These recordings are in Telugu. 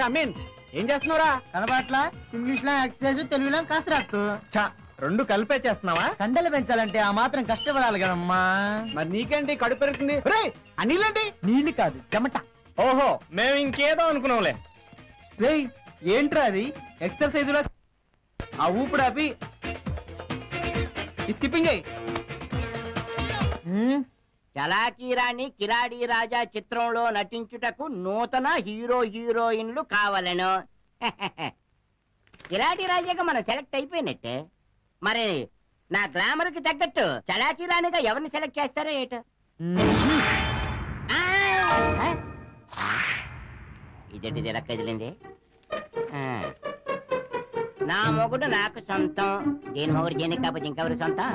అమీన్ ఏం చేస్తున్నావురా కనబట్ల ఇంగ్లీష్ లో ఎక్సర్సైజ్ తెలుగులో కసరత్తు చా రెండు కలిపే చేస్తున్నావా కండలు పెంచాలంటే ఆ మాత్రం కష్టపడాలి కదమ్మా మరి నీకేంటి కడుపు పెరుగుతుంది రే అన్నిలేంటి నీళ్లు కాదు చెమట ఓహో మేము ఇంకేదో అనుకున్నాంలే రేయ్ ఏంట్రా అది ఎక్సర్సైజ్ లో ఆ ఊపిడి ఆపి స్కిప్పింగ్ అయ్యి చలాకీరాణి కిలాడి రాజా చిత్రంలో నటించుటకు నూతన హీరో హీరోయిన్లు కావలను కిలాడి రాజాగా మనం సెలెక్ట్ అయిపోయినట్టే మరి నా గ్లామర్ కి తగ్గట్టు చలాకీరాణిగా ఎవరిని సెలెక్ట్ చేస్తారో ఏటో ఆ! ఆ? ఇదేంటి ఇది ఇలా కదిలింది ఆ. నా మొగుడు నాకు సొంతం దీని మొగుడు దేనికి కాకపోతే ఇంకెవరి సొంతం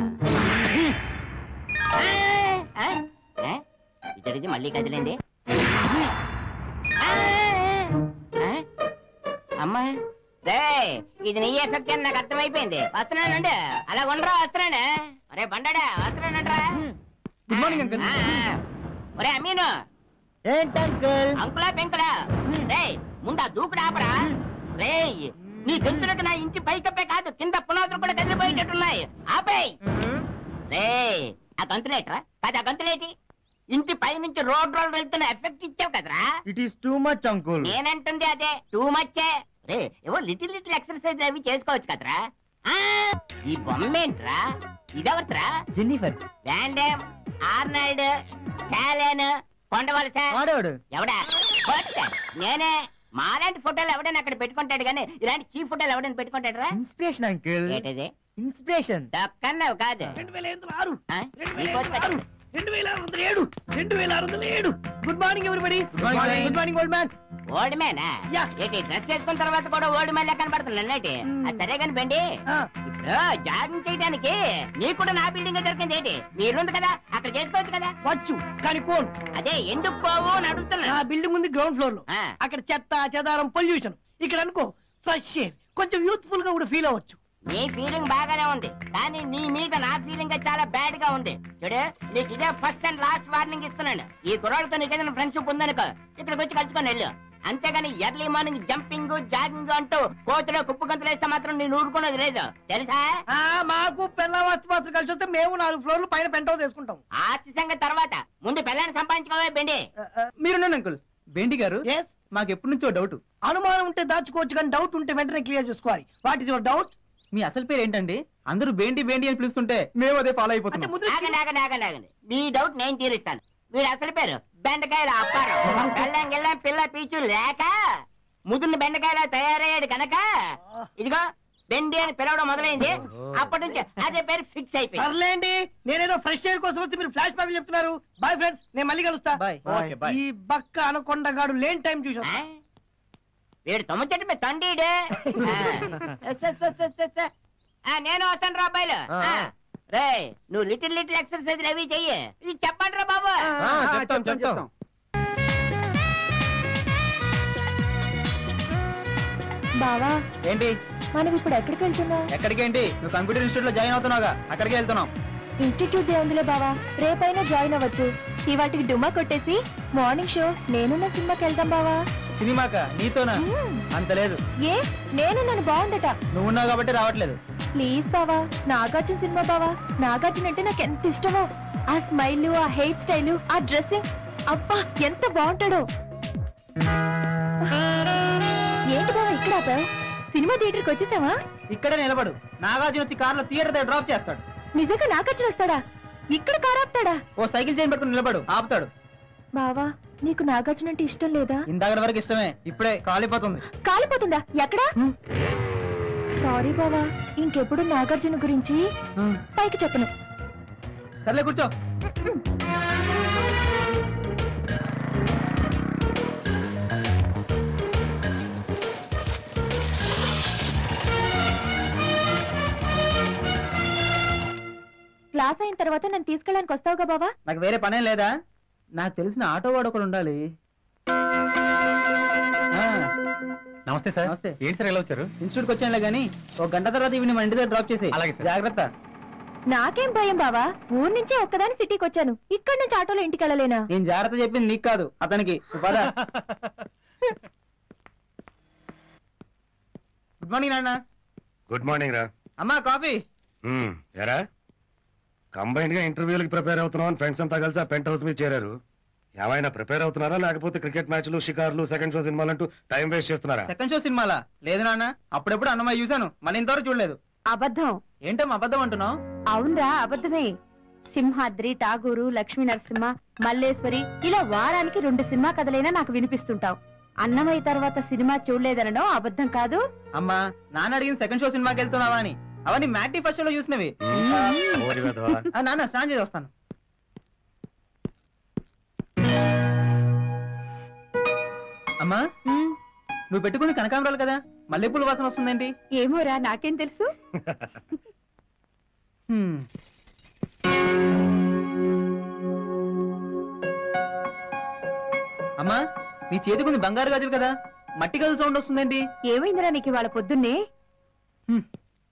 ఆ? ఆ? ఆ? ఇతడిది మళ్ళీ కదిలింది ఆ? ఆ? అమ్మా రే ఇది నీ ఎఫెక్ట్ అని నాకు అర్థమైపోయింది వస్తున్నానండి అలా ఉండరా వస్తున్నాను ఒరే బండడా వస్తున్నానంట్రా గుడ్ మార్నింగ్ అంకుల్ ఆ, ఆ. ఒరే అమీను ఏంటి అంకుల్ అంకులా పెంకులా రే ముందా దూకుడు ఆపరా రే నీ దొంతులకు నా ఇంటి పైకప్పే కాదు కింద పునాదులు కూడా కదిలిపోయేటట్టున్నాయి ఆపేయ్ రే ఆ గంతులేట్రా కాదు ఆ గంతులేటి ఇంటి పై నుంచి రోడ్ రోడ్ వెళ్తున్న ఎఫెక్ట్ ఇచ్చావు కదరా it is too much uncle నేనంటుంది అదే టూ మచ్చే రే ఏవో లిటిల్ లిటిల్ ఎక్సర్సైజ్ అవి చేసుకోవచ్చు కదరా ఆ, ఈ బొమ్మ ఏంట్రా ఇదవట్రా జెన్నిఫర్ వ్యాండమ్ ఆర్నాల్డ్ టాలెన్ కొండవలస వాడేవాడు ఎవడా కొట్ట. నేనే మాలాంటి ఫోటోలు ఎవడైనా అక్కడ పెట్టుకుంటాడు కానీ ఇలాంటి చీప్ ఫోటోలు ఎవడైనా పెట్టుకుంటాడు రా ఇన్స్పిరేషన్ అంకుల్ ఏంటిది ఇన్స్పిరేషన్ దక్కన్నావు కాదు రెండు వేల ఎనిమిది ఆరు ఆ? ఈ కోతి పెట్టు. రెండు వేల ఆరు వందల ఏడు రెండు వేల ఆరు వందల ఏడు good morning everybody morning. Good morning old man old మ్యానా యా. ఏంటి డ్రెస్ వేసుకున్న తర్వాత కూడా ఓల్డ్ మ్యాన్ లెక్క కనపడుతుంది అన్నటి అది సరే కాని బండి ఇప్పుడు జాగింగ్ చేయడానికి నీకు కూడా నా బిల్డింగ్ దొరికింది ఏంటి మీరుంది కదా అక్కడ చేసుకోవచ్చు కదా వచ్చు కానీ కోన్ అదే ఎందుకు పోవు అని అడుగుతున్నా నా బిల్డింగ్ ఉంది గ్రౌండ్ ఫ్లోర్ లో ఆ. అక్కడ చెత్త చెదారం పొల్యూషన్ ఇక్కడ అనుకో ఫ్రెష్ ఎయిర్ కొంచెం యూత్ఫుల్ గా కూడా ఫీల్ అవ్వచ్చు నీ ఫీలింగ్ బాగానే ఉంది కానీ నీ మీద నా ఫీలింగ్ చాలా బ్యాడ్ గా ఉంది చూడు నీకు ఇదే ఫస్ట్ అండ్ లాస్ట్ వార్నింగ్ ఇస్తున్నాను ఈ కుర్రాళ్ళతో నీకు ఏదైనా ఫ్రెండ్షిప్ ఉందనుకో ఇక్కడికి వచ్చి కలుసుకొని వెళ్ళు అంతేగాని ఎర్లీ మార్నింగ్ జంపింగ్ జాగింగ్ అంటూ కోతిలో కుప్పు గంతులు వేస్తే మాత్రం నేను ఊరుకున్నది లేదు తెలుసా ఆ మాకు పెళ్ళ వస్తు వస్తు కలిసి వస్తే మేము నాలుగు ఫ్లోర్లు పైన పెంట్ హౌస్ వేసుకుంటాం ఆస్తి సంగతి తర్వాత ముందు పిల్లని సంపాదించుకోవే బెండి మీరున్నాను అంకుల్ బేండి గారు ఎస్ మాకు ఎప్పటి నుంచో డౌట్ అనుమానం ఉంటే దాచుకోవచ్చు కానీ డౌట్ ఉంటే వెంటనే క్లియర్ చేసుకోవాలి వాట్ ఇస్ యువర్ డౌట్ మీ అసలు పేరు ఏంటండి అందరూ బేండి బేండి అని పిలుస్తుంటే మేము అదే ఫాలో అంటే అయిపోతున్నాం ముందు ఆగండి ఆగండి ఆగండి ఆగండి మీ డౌట్ నేను తీరుస్తాను వీడు అసలు పేరు బెండకాయల అప్పారావు పెళ్ళం గిల్లం పిల్ల పీచు లేక ముదున్న బెండకాయలా తయారయ్యాడు కనుక ఇదిగో బెండి అని పిలవడం మొదలైంది అప్పటి నుంచి అదే పేరు ఫిక్స్ అయిపోయింది సర్లేండి నేనేదో ఫ్రెష్ ఎయిర్ కోసం వస్తే మీరు ఫ్లాష్ బ్యాక్ చెప్తున్నారు బాయ్ ఫ్రెండ్స్ నేను మళ్ళీ కలుస్తా బాయ్ ఓకే, bye. ఈ బక్క అనకొండగాడు లేని టైం చూసి ఆ? వీడు తొమ్మిది మీ తండ్రిడే నేను వస్తాను రా అబ్బాయిలు ఆ. రే నువ్వు లిటిల్ లిటిల్ ఎక్సర్సైజ్ అవి చెయ్యి ఇది చెప్పండి రా బాబు చెప్తాం చెప్తాం బావా ఏంటి మనం ఇప్పుడు ఎక్కడికి వెళ్తున్నాం ఎక్కడికేంటి నువ్వు కంప్యూటర్ ఇన్స్టిట్యూట్ లో జాయిన్ అవుతున్నావుగా అక్కడికే వెళ్తున్నాం ఇన్స్టిట్యూట్ ఉందిలే బావా రేపైనా జాయిన్ అవ్వచ్చు ఇవాటికి డుమ్మా కొట్టేసి మార్నింగ్ షో నేనున్న సినిమాకి వెళ్దాం బావా సినిమాక నీతోనా మ్మ్. అంత లేదు ఏ నేను నన్ను బాగుందట నువ్వు ఉన్నావు కాబట్టి రావట్లేదు ప్లీజ్ బావా నాగార్జున సినిమా బావా నాగార్జున అంటే నాకు ఎంత ఇష్టమో ఆ స్మైల్ ఆ హెయిర్ స్టైల్ ఆ డ్రెస్సింగ్ అబ్బా ఎంత బాగుంటాడో ఏంటి బావా ఇక్కడ ఆపావ్? సినిమా థియేటర్కి వచ్చేసావా ఇక్కడే నిలబడు నాగార్జున వచ్చి కార్లో థియేటర్ దగ్గర డ్రాప్ చేస్తాడు నిజంగా నాగార్జున వస్తాడా ఇక్కడ కారాపుతాడా ఓ సైకిల్ చైన్ పెట్టుకుని నిలబడు ఆపుతాడు బావా నీకు నాగార్జున అంటే ఇష్టం లేదా ఇందాక వరకు ఇష్టమే ఇప్పుడే కాలిపోతుంది కాలిపోతుందా ఎక్కడా సారీ బావా ఇంకెప్పుడు నాగార్జున గురించి పైకి చెప్పను సర్లే కూర్చో క్లాస్ అయిన తర్వాత నన్ను తీసుకెళ్ళడానికి వస్తావుగా బావా నాకు వేరే పనేం లేదా నాకు తెలిసిన ఆటో వాడు ఒకడు ఉండాలి ఆ, నమస్తే సార్ నమస్తే. ఏంటి సార్ ఎలా వచ్చారు ఇన్స్టిట్యూట్కి వచ్చానులే కానీ ఒక గంట తర్వాత ఇవి మన ఇంటి దగ్గర డ్రాప్ చేసి అలాగే సార్. జాగ్రత్త నాకేం భయం బావా ఊరు నుంచి ఒక్కదాని సిటీకి వచ్చాను ఇక్కడ నుంచి ఆటోలో ఇంటికి వెళ్ళలేనా నేను జాగ్రత్త చెప్పింది నీకు కాదు అతనికి నువ్వు పద గుడ్ మార్నింగ్ నాన్న గుడ్ మార్నింగ్ రా అమ్మా కాఫీ మ్మ్, ఎరా కంబైన్ గా ఇంటర్వ్యూలకి ప్రిపేర్ అవుతున్నాం ఫ్రెండ్స్ అంతా కలిసి ఆ పెంట్ హౌస్ మీద చేరారు ఏమైనా ప్రిపేర్ అవుతున్నారా లేకపోతే క్రికెట్ మ్యాచ్లు షికార్లు సెకండ్ షో సినిమాలు అంటూ టైం వేస్ట్ చేస్తున్నారా సెకండ్ షో సినిమాలా లేదు నాన్న అప్పుడెప్పుడు అన్నమయ్య చూశాను మన ఇంతవరకు చూడలేదు అబద్ధం ఏంటమ్మా అబద్ధం అంటున్నావు అవునరా అబద్ధమే సింహాద్రి ఠాగూరు లక్ష్మీ నరసింహ మల్లేశ్వరి ఇలా వారానికి రెండు సినిమా కథలైనా నాకు వినిపిస్తుంటావు అన్నమయ్య తర్వాత సినిమా చూడలేదనడం అబద్ధం కాదు అమ్మా నాన్న అడిగిన సెకండ్ షో సినిమాకి వెళ్తున్నావా అని అవన్నీ మ్యాటీ ఫస్ట్ షోలో చూసినవి మ్మ్, ఓరి వెధవా. ఆ, నాన్న స్నానం చేసి వస్తాను అమ్మా ఉమ్, నువ్వు పెట్టుకుంది కనకాంబరాలు కదా మల్లెపూల వాసన వస్తుందేంటి ఏమోరా నాకేం తెలుసు హ్మ్. అమ్మా నీ చేతికుంది బంగారు గాజులు కదా మట్టి గజు సౌండ్ వస్తుందేంటి ఏమైందిరా నీకు ఇవాళ పొద్దున్నే హ్మ్.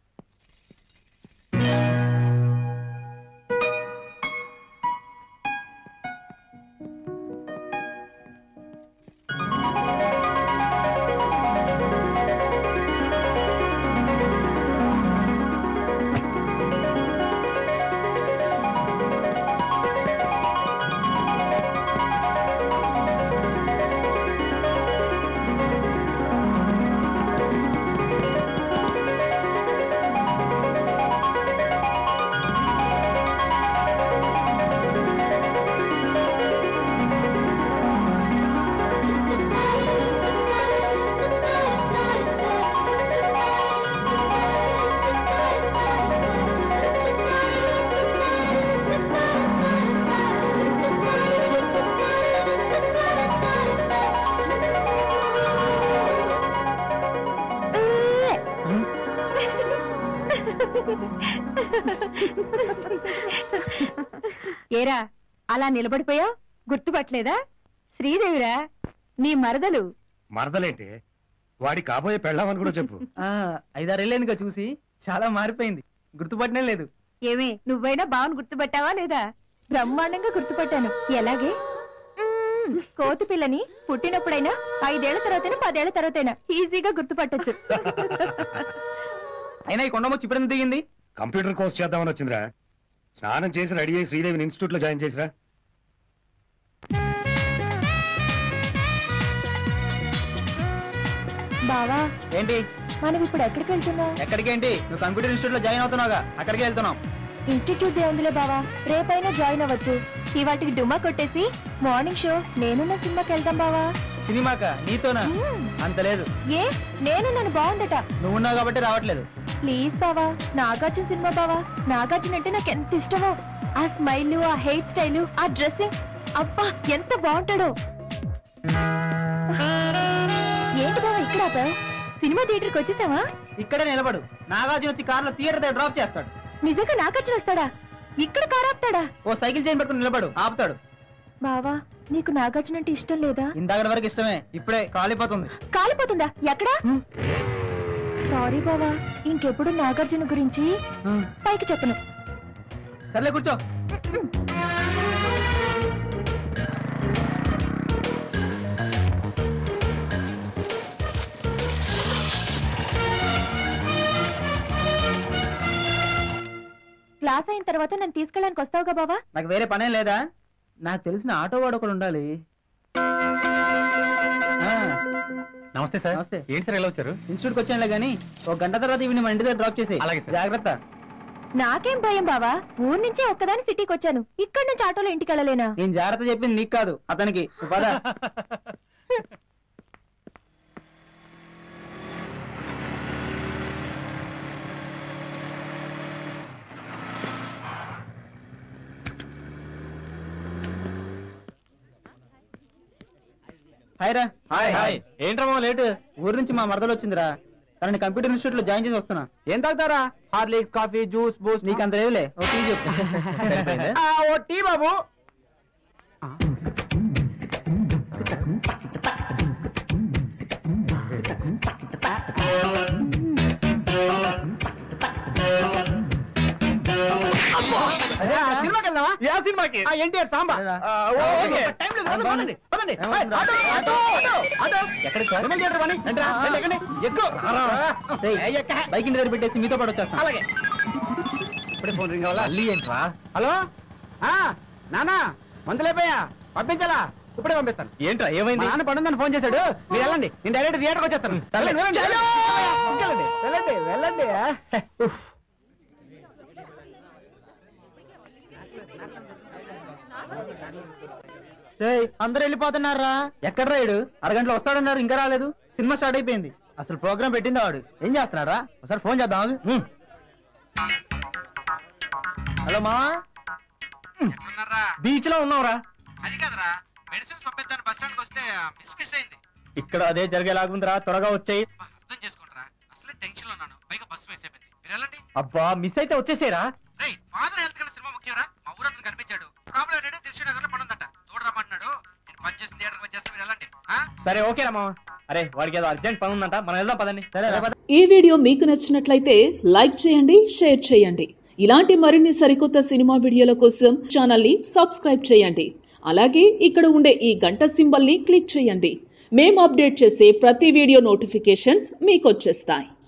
ఏరా అలా నిలబడిపోయావు గుర్తుపట్టలేదా శ్రీదేవిరా నీ మరదలు మరదలేంటి వాడి కాబోయే పెళ్ళామని కూడా చెప్పు ఆ, ఐదారేళ్ళేందుగా చూసి చాలా మారిపోయింది గుర్తుపట్టనే లేదు ఏమే నువ్వైనా బావను గుర్తుపట్టావా లేదా బ్రహ్మాండంగా గుర్తుపట్టాను ఎలాగే మ్మ్, కోతి పిల్లని పుట్టినప్పుడైనా ఐదేళ్ల తర్వాతైనా పదేళ్ల తర్వాతైనా ఈజీగా గుర్తుపట్టొచ్చు అయినా ఈ కొండమొచ్చి ఇప్పుడు ఎందుకు దిగింది కంప్యూటర్ కోర్స్ చేద్దామని వచ్చిందిరా స్నానం చేసి రెడీ అయ్యి శ్రీదేవిని ఇన్స్టిట్యూట్ లో జాయిన్ చేసిరా బావా ఏంటి మనం ఇప్పుడు ఎక్కడికి వెళ్తున్నాం ఎక్కడికేంటి నువ్వు కంప్యూటర్ ఇన్స్టిట్యూట్ లో జాయిన్ అవుతున్నావుగా అక్కడికే వెళ్తున్నాం ఇన్స్టిట్యూట్ దే ఉందిలే బావా రేపైనా జాయిన్ అవ్వచ్చు ఇవాటికి డుమ్మా కొట్టేసి మార్నింగ్ షో నేనున్న సినిమాకి వెళ్దాం బావా సినిమాక నీతోనా మ్మ్. అంత లేదు ఏ నేను నన్ను బాగుందట నువ్వు ఉన్నావు కాబట్టి రావట్లేదు ప్లీజ్ బావా నాగార్జున సినిమా బావా నాగార్జున అంటే నాకు ఎంత ఇష్టమో ఆ స్మైల్ ఆ హెయిర్ స్టైల్ ఆ డ్రెస్సింగ్ అబ్బా ఎంత బాగుంటాడో ఏంటి బావా ఇక్కడ ఆపావ్? సినిమా థియేటర్కి వచ్చేసావా ఇక్కడే నిలబడు నాగార్జున వచ్చి కార్లో థియేటర్ దగ్గర డ్రాప్ చేస్తాడు నిజంగా నాగార్జున వస్తాడా ఇక్కడ కారాపుతాడా ఓ సైకిల్ చైన్ పెట్టుకుని నిలబడు ఆపుతాడు బావా నీకు నాగార్జున అంటే ఇష్టం లేదా ఇందాక వరకు ఇష్టమే ఇప్పుడే కాలిపోతుంది కాలిపోతుందా ఎక్కడా సారీ బావా ఇంకెప్పుడు నాగార్జున గురించి పైకి చెప్పను సర్లే కూర్చో క్లాస్ అయిన తర్వాత నన్ను తీసుకెళ్ళడానికి వస్తావుగా బావా నాకు వేరే పనేం లేదా నాకు తెలిసిన ఆటో వాడు ఒకడు ఉండాలి ఆ, నమస్తే సార్ నమస్తే. ఏంటి సార్ ఎలా వచ్చారు ఇన్స్టిట్యూట్కి వచ్చానులే కానీ ఒక గంట తర్వాత ఇవి మన ఇంటి దగ్గర డ్రాప్ చేసి అలాగే సార్. జాగ్రత్త నాకేం భయం బావా ఊరు నుంచి ఒక్కదాని సిటీకి వచ్చాను ఇక్కడ నుంచి ఆటోలో ఇంటికి వెళ్ళలేనా నేను జాగ్రత్త చెప్పింది నీకు కాదు అతనికి నువ్వు పద హాయ్ రా హాయ్, హాయ్. ఏంట్రా లేట్ ఊరు నుంచి మా మరదలు వచ్చిందిరా తనని కంప్యూటర్ ఇన్స్టిట్యూట్ లో జాయిన్ చేసి వస్తున్నా ఏం తాగుతారా హార్లిక్స్ కాఫీ జ్యూస్ బూస్ట్ నీకు అంత లేదులే ఓ టీ చెప్పు సరిపోయిందా? ఆ, ఓ టీ బాబు అమ్మా! అదే, సినిమాకి వెళ్దామా ఏ సినిమాకి ఎన్టీఆర్ సాంబా ఆ, ఓ, ఓకే. టైం లేదు, పదండి, పదండి, పదండి. ఏమవుతుందిరా? Auto, auto, auto, auto. ఎక్కడికి సార్? విమల్ థియేటర్ పని. రండి రా, రండి, ఎక్కండి. ఎక్కు. ఏ, ఎక్క. బైక్ ఇంటి దగ్గర పెట్టేసి మీతో పాటు వచ్చేస్తాను అలాగే ఇప్పుడే ఫోన్ రింగ్ అవ్వాలా ఏంట్రా హలో ఆ నానా మందులైపోయా పంపించాలా ఇప్పుడే పంపిస్తాను ఏంట్రా మా ఏమైంది నాన్న పండుందని ఫోన్ చేశాడు మీరు వెళ్ళండి నేను డైరెక్ట్ థియేటర్కి వచ్చేస్తాను వెళ్ళండి, వెళ్ళండి, వెళ్ళండి. వెళ్ళండి వెళ్ళండి ఉఫ్. ఏయ్, అందరూ వెళ్ళిపోతున్నారా ఎక్కడ రాయుడు అరగంటలో వస్తాడన్నారు ఇంకా రాలేదు సినిమా స్టార్ట్ అయిపోయింది అసలు ప్రోగ్రామ్ పెట్టింది వాడు ఏం చేస్తున్నాడా ఒకసారి ఫోన్ చేద్దాం ఆగు. హ్మ్. హలో మా బీచ్ లో ఉన్నావురా అది కదరా మెడిసిన్స్ పంపిద్దాను బస్ స్టాండ్కి వస్తే మిస్ మిస్ అయింది ఇక్కడ అదే జరిగేలాగుందిరా త్వరగా వచ్చాయి అబ్బా, అర్థం చేసుకుంటారా అసలే టెన్షన్ లో ఉన్నాను పైగా బస్సు మిస్ అయిపోయింది మీరు వెళ్ళండి అబ్బా మిస్ అయితే వచ్చేసేరా రేయ్ ఫాదర్ హెల్త్ కన్నా సినిమా ముఖ్యరా మా ఊరు అతను కనిపించాడు ప్రాబ్లం ఏంటంటే దిల్షుడ్ నగర్ పని ఉందట చూడరమ్మంటున్నాడు నేను పని చేసిన థియేటర్కి వచ్చేస్తే మీరు వెళ్ళండి ఆ? సరే ఓకేరా మామ అరే వాడికి ఏదో అర్జెంట్ పని ఉందంట మనం వెళ్దాం పదండి సరే ఈ వీడియో మీకు నచ్చినట్లయితే లైక్ చేయండి షేర్ చేయండి ఇలాంటి మరిన్ని సరికొత్త సినిమా వీడియోల కోసం ఛానల్ ని సబ్స్క్రైబ్ చేయండి అలాగే ఇక్కడ ఉండే ఈ గంట సింబల్ ని క్లిక్ చేయండి మేము అప్డేట్ చేసే ప్రతి వీడియో నోటిఫికేషన్స్ మీకు వచ్చేస్తాయి